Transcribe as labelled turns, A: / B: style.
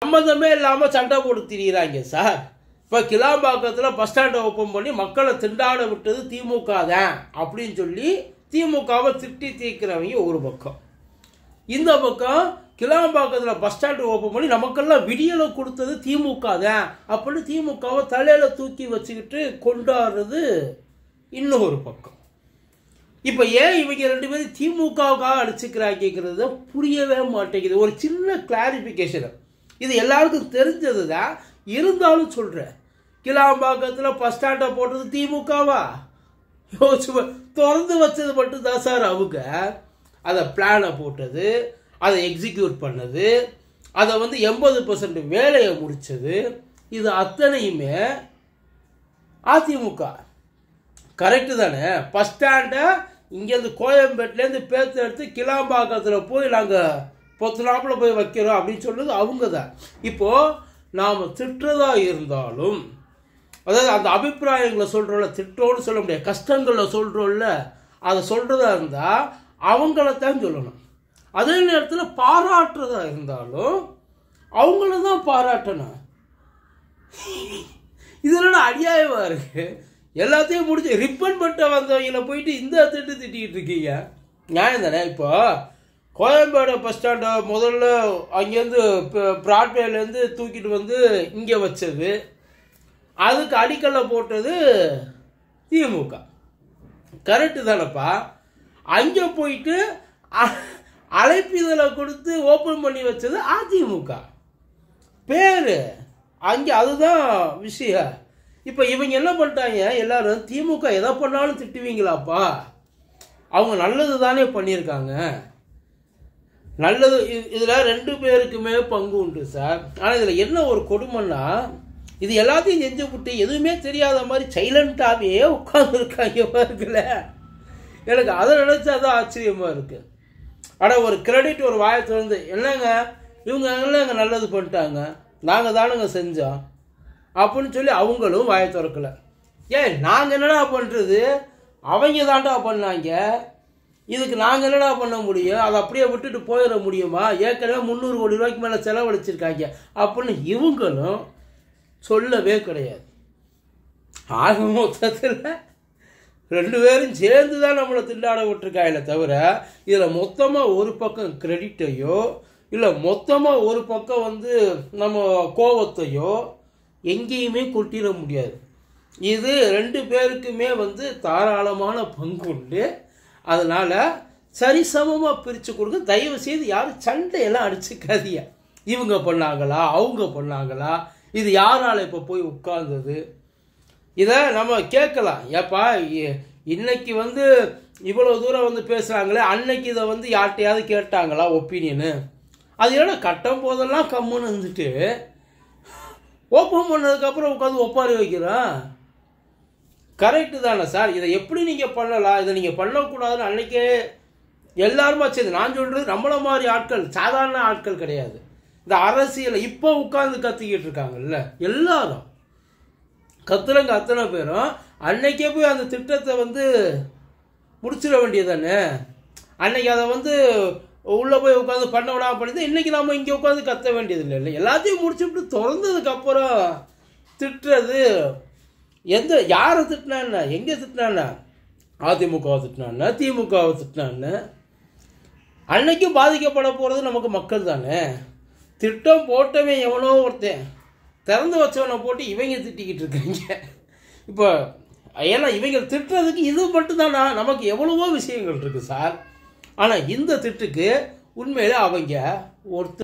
A: சம்மந்தமே இல்லாமல் சண்டை போட்டு திரியிறாங்க சார் இப்போ கிளாம்பாக்கத்தில் பஸ் ஸ்டாண்டை ஓப்பன் பண்ணி மக்களை திண்டாட விட்டது திமுக தான் அப்படின்னு சொல்லி திமுகவை திட்டி தீர்க்கிறவங்க ஒரு பக்கம் இந்த பக்கம் கிளாம்பாக்கத்தில் பஸ் ஸ்டாண்டு ஓப்பன் பண்ணி நமக்கெல்லாம் விடியலை கொடுத்தது திமுக தான் அப்படின்னு திமுகவை தலையில தூக்கி வச்சுக்கிட்டு கொண்டாடுறது இன்னொரு பக்கம் இப்போ ஏன் இவங்க ரெண்டு பேரும் திமுகவுக்காக அடிச்சுக்கிறாங்கிறது புரியவே மாட்டேங்குது ஒரு சின்ன கிளாரிஃபிகேஷன் இது எல்லாருக்கும் தெரிஞ்சது தான் இருந்தாலும் சொல்கிறேன் கிளாம்பாக்கத்தில் பஸ் ஸ்டாண்டை போட்டது திமுகவா யோசிச்சு பா- திறந்து வச்சது மட்டும்தான் சார் அவங்க அதை பிளானை போட்டது அதை எக்ஸிக்யூட் பண்ணது அதை வந்து எண்பது பர்சன்ட் வேலையை முடிச்சது இது அத்தனையுமே அதிமுக கரெக்டு தானே பஸ் ஸ்டாண்டை இங்கேருந்து கோயம்பேட்டிலேருந்து பேத்து எடுத்து கிளாம்பாக்கத்தில் போய் நாங்கள் பத்து நாப்பில் போய் வைக்கிறோம் அப்படின்னு சொல்லுறது அவங்க தான் இப்போது நாம் திட்டுறதா இருந்தாலும் அதாவது அந்த அபிப்பிராயங்களை சொல்கிறோம்ல திட்டோன்னு சொல்ல முடியாது கஷ்டங்களில் சொல்கிறோம்ல அதை சொல்கிறதா இருந்தால் அவங்கள தான் சொல்லணும் அதே நேரத்தில் பாராட்டுறதா இருந்தாலும் அவங்கள தான் பாராட்டணும் இதனோட அநியாயமா இருக்கு எல்லாத்தையும் முடிச்சு ரிப்பன் பண்ணிட்டு வந்தவங்கள போயிட்டு இந்த திட்டு திட்டிக்கிட்டு இருக்கீங்க நியாயம் தானே இப்போ கோயம்பேடு பஸ் ஸ்டாண்டை முதல்ல அங்கேருந்து பிராட்வேலேருந்து தூக்கிட்டு வந்து இங்கே வச்சது அதுக்கு அடிக்கல்ல போட்டது திமுக கரெக்டு தானப்பா அங்கே போயிட்டு அ- அழைப்பிதழை கொடுத்து ஓப்பன் பண்ணி வச்சது அதிமுக பேர் அங்கே அதுதான் விஷயம் இப்போ இவங்க என்ன பண்ணிட்டாங்க எல்லாரும் திமுக எதை பண்ணாலும் திட்டுவீங்களாப்பா அவங்க நல்லது தானே பண்ணியிருக்காங்க நல்லது இதில் ரெண்டு பேருக்குமே பங்கு உண்டு சார் ஆனால் இதில் என்ன ஒரு கொடுமைன்னா இது எல்லாத்தையும் செஞ்சு விட்டு எதுவுமே தெரியாத மாதிரி சைலண்ட்டாகவே உட்காந்துருக்காங்க பாருங்கள எனக்கு அதை நினச்சா தான் ஆச்சரியமாக இருக்குது ஆனால் ஒரு கிரெடிட் ஒரு வாயை திறந்து என்னங்க இவங்க என்னங்க நல்லது பண்ணிட்டாங்க நாங்கள் தானுங்க செஞ்சோம் அப்படின்னு சொல்லி அவங்களும் வாயை திறக்கல ஏன் நாங்கள் என்னடா பண்ணுறது அவங்க தாண்டா பண்ணாங்க இதுக்கு நாங்கள் என்னடா பண்ண முடியும் அதை அப்படியே விட்டுட்டு போயிட முடியுமா ஏற்கனவே முந்நூறு கோடி ரூபாய்க்கு மேலே செலவழிச்சிருக்காங்க அப்படின்னு இவங்களும் சொல்லவே கிடையாது ஆக மொத்தத்தில் ரெண்டு பேரும் சேர்ந்து தான் நம்மளை திண்டாட விட்டுருக்காங்களே தவிர இதில் மொத்தமாக ஒரு பக்கம் கிரெடிட்டையோ இல்லை மொத்தமாக ஒரு பக்கம் வந்து நம்ம கோவத்தையோ எங்கேயுமே கொட்டிட முடியாது இது ரெண்டு பேருக்குமே வந்து தாராளமான பங்கு உண்டு அதனால் சரிசமமாக பிரித்து கொடுங்க தயவு செய்து யாரும் சண்டையெல்லாம் அடிச்சுக்காதீங்க இவங்க பண்ணாங்களா அவங்க பண்ணாங்களா இது யாரால இப்போ போய் உட்கார்ந்தது இதை நம்ம கேட்கலாம் ஏப்பா இ- இன்னைக்கு வந்து இவ்வளோ தூரம் வந்து பேசுகிறாங்களே அன்னைக்கு இதை வந்து யார்கிட்டயாவது கேட்டாங்களா ஒப்பீனியனு அது என்னடா கட்டும் போதெல்லாம் கம்முன்னு இருந்துட்டு ஓப்பன் பண்ணதுக்கப்புறம் உட்காந்து ஒப்பாரி வைக்கிறான் கரெக்டு தானே சார் இதை எப்படி நீங்கள் பண்ணலாம் இதை நீங்கள் பண்ணக்கூடாதுன்னு அன்னைக்கே எல்லாருமா சரி நான் சொல்கிறது நம்மள மாதிரி ஆட்கள் சாதாரண ஆட்கள் கிடையாது இந்த அரசியலை இப்போ உட்கார்ந்து கத்திக்கிட்டு இருக்காங்கல்ல எல்லாரும் கத்துறங்க அத்தனை பேரும் அன்னைக்கே போய் அந்த திட்டத்தை வந்து முடிச்சிட வேண்டியதானே அன்னைக்கு அதை வந்து உள்ளே போய் உட்காந்து பண்ண விடாம பண்ணி இன்னைக்கு நாம இங்கே உட்காந்து கத்த வேண்டியது இல்லை இல்லை எல்லாத்தையும் முடிச்சுட்டு திறந்ததுக்கு அப்புறம் திட்டுறது எந்த யாரை திட்டினான்னா எங்கே திட்டினான்னா அதிமுகவை திட்டினான்னா திமுகவை திட்டினான்னு அன்னைக்கும் பாதிக்கப்பட போகிறது நமக்கு மக்கள் தானே திட்டம் போட்டவன் எவனோ ஒருத்தன் திறந்து வச்சவனை போட்டு இவங்க திட்டிக்கிட்டு இருக்காங்க இப்போ ஏன்னா இவங்க திட்டுறதுக்கு இது மட்டும்தானா நமக்கு எவ்வளவோ விஷயங்கள் இருக்குது சார் ஆனால் இந்த திட்டுக்கு உண்மையில அவங்க ஒருத்தர்